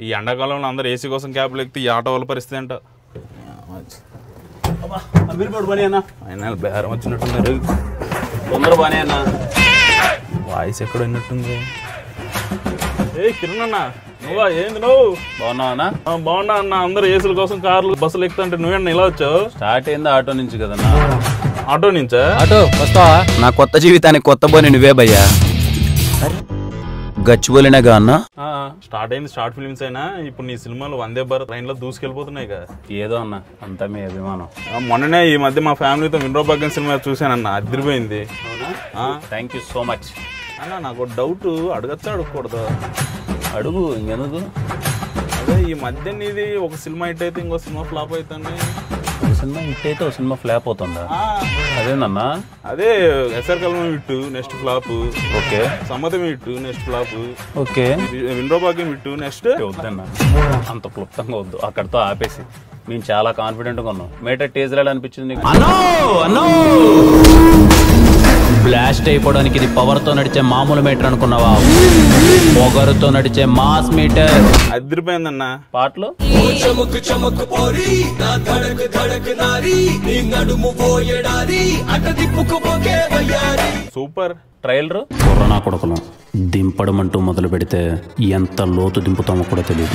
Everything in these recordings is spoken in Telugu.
ఈ ఎండాకాలంలో అందరు ఏసీ కోసం క్యాబ్లు ఎక్కితే ఈ ఆటో వాళ్ళ పరిస్థితి ఏంటో అమీర్పేట పని అన్న ఆయన బేరం వచ్చినట్టున్నారు తొందర పని అన్న వాయిస్ ఎక్కడ ఉన్నట్టుంది ఏ కిరణ్ అన్న నువ్వా ఏంది నువ్వు బాగున్నావా అన్న ఆ, బాగున్నా అన్న అందరు ఏసీల కోసం కార్లు బస్సులు ఎక్కుతుంటే నువ్వేనా ఇలా వచ్చావు స్టార్ట్ అయింది ఆటో నుంచి కదన్నా ఆటో నుంచా ఆటో వస్తావా నా కొత్త జీవితానికి కొత్త బోని నువ్వే భయ్యా గచ్చిబోలినగా అన్న ఆ, స్టార్ట్ అయింది స్టార్ట్ ఫిలిమ్స్ అయినా ఇప్పుడు నీ సినిమాలు వందే భారత్ ట్రైన్ లో దూసుకెళ్ళిపోతున్నాయి కదా ఏదో అన్న అంతా మీ అభిమానం ఆ, మొన్ననే ఈ మధ్య మా ఫ్యామిలీతో వినరో భాగ్యం సినిమా చూశానన్న అదిరిపోయింది ఆ, థ్యాంక్ యూ సో మచ్ అన్న నాకు డౌట్ అడగచ్చా అడగకూడదు అడుగు ఇంకెందుకు అదే ఈ మధ్య నీది ఒక సినిమా హిట్ అయితే ఇంకో సినిమా ఫ్లాప్ అవుతుంది ఒక సినిమా హిట్ అయితే ఒక సినిమా ఫ్లాప్ అవుతుందా అదేనన్నా అదే ఎస్ఆర్ కల్మం hit next flop okay Sammatham hit next flop okay Vinaro Bhagyam hit next వద్దన్నా అంత క్లుప్తంగా వద్దు అక్కడితో ఆపేసి మేము చాలా కాన్ఫిడెంట్గా ఉన్నాం మేటర్ టేజర్ అనిపించింది నీకు అనో అనో బ్లాస్ట్ అయిపోవడానికి ఇది పవర్ తో నడిచే మామూలు మీటర్ అనుకున్నావా పొగరుతో నడిచే మాస్ మీటర్ అదిరిపోయిందన్న పాటలు సూపర్ ట్రైలర్ కరోనా కొడుకులు దింపడమంటూ మొదలు పెడితే ఎంత లోతు దింపుతామో కూడా తెలియదు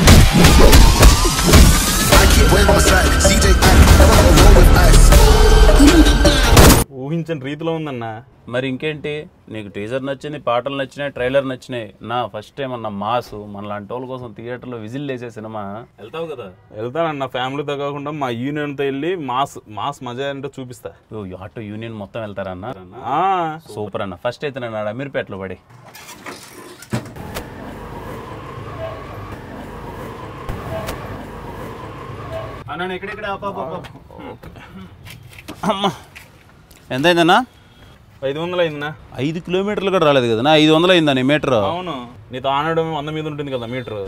ఊహించని రీతిలో ఉందన్న మరి ఇంకేంటి నీకు టీజర్ నచ్చింది పాటలు నచ్చినాయి ట్రైలర్ నచ్చినాయి నా ఫస్ట్ టైం అన్న మాస్ మన లాంటి వాళ్ళ కోసం థియేటర్లో విజిల్ వేసే సినిమా వెళ్తావు కదా వెళ్తానన్న ఫ్యామిలీతో కాకుండా మా యూనియన్తో వెళ్ళి మాస్ మాస్ మజా ఏంటో చూపిస్తా ఓ ఆటో యూనియన్ మొత్తం వెళ్తారన్న ఆ, సూపర్ అన్న ఫస్ట్ అయితే నేను ఆడ అమీర్పేటలో పడి అన్న ఎక్కడెక్కడ అమ్మా ఎంతైందన్నా ఐదు వందలు అయిందన్నా ఐదు కిలోమీటర్లు కూడా రాలేదు కదా ఐదు వందలు అయిందని మీటర్ అవును నీతో ఆనడం వంద మీద ఉంటుంది కదా మీటర్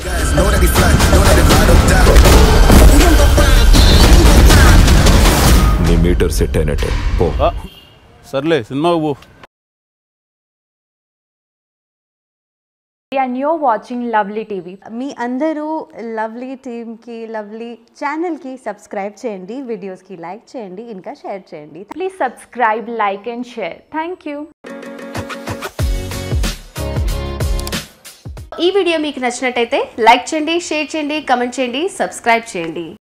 నీ మీటర్ సెట్ అయినట్టే పో సర్లే సినిమాకు పో and you're watching Lovely TV. మీ అందరూ లవ్లీ టీమ్కి లవ్లీ ఛానల్కి సబ్స్క్రైబ్ చేయండి వీడియోస్కి లైక్ చేయండి ఇంకా షేర్ చేయండి Please subscribe, like, and share. Thank you. ఈ వీడియో మీకు నచ్చినట్టయితే లైక్ చేయండి షేర్ చేయండి కమెంట్ చేయండి సబ్స్క్రైబ్ చేయండి